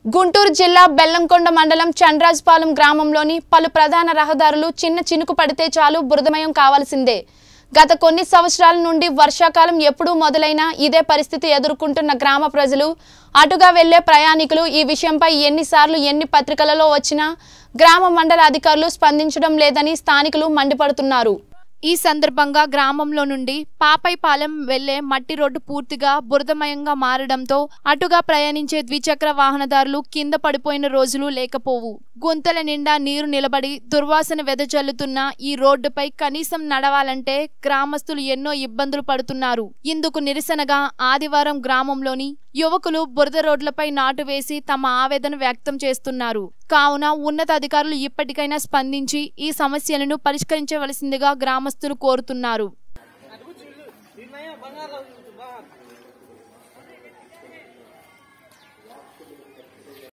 గుంటూరు జిల్లా బెల్లంకొండ మండలం చండ్రాజపాలెం గ్రామంలోని పలు ప్రధాన రహదారులు చిన్న చినుకు పడితే చాలు బురదమయం కావాల్సిందే గత కొన్ని సంవత్సరాల నుండి వర్షాకాలం ఎప్పుడూ మొదలైనా ఇదే పరిస్థితి ఎదుర్కొంటున్న గ్రామ ప్రజలు అటుగా వెళ్లే ప్రయాణికులు ఈ విషయంపై ఎన్నిసార్లు ఎన్ని పత్రికలలో వచ్చినా గ్రామ మండల అధికారులు స్పందించడం లేదని స్థానికులు మండిపడుతున్నారు ఈ సందర్భంగా గ్రామంలో నుండి పాపైపాలెం వెళ్లే మట్టి రోడ్డు పూర్తిగా బురదమయంగా మారడంతో అటుగా ప్రయాణించే ద్విచక్ర వాహనదారులు కింద పడిపోయిన రోజులు లేకపోవు గుంతల నిండా నీరు నిలబడి దుర్వాసన వెదజల్లుతున్న ఈ రోడ్డుపై కనీసం నడవాలంటే గ్రామస్తులు ఎన్నో ఇబ్బందులు పడుతున్నారు ఇందుకు నిరసనగా ఆదివారం గ్రామంలోని యువకులు బురద రోడ్లపై నాటు వేసి తమ ఆవేదన వ్యక్తం చేస్తున్నారు కావున ఉన్నతాధికారులు ఇప్పటికైనా స్పందించి ఈ సమస్యలను పరిష్కరించవలసిందిగా గ్రామస్తులు కోరుతున్నారు నిర్ణయం బంగారు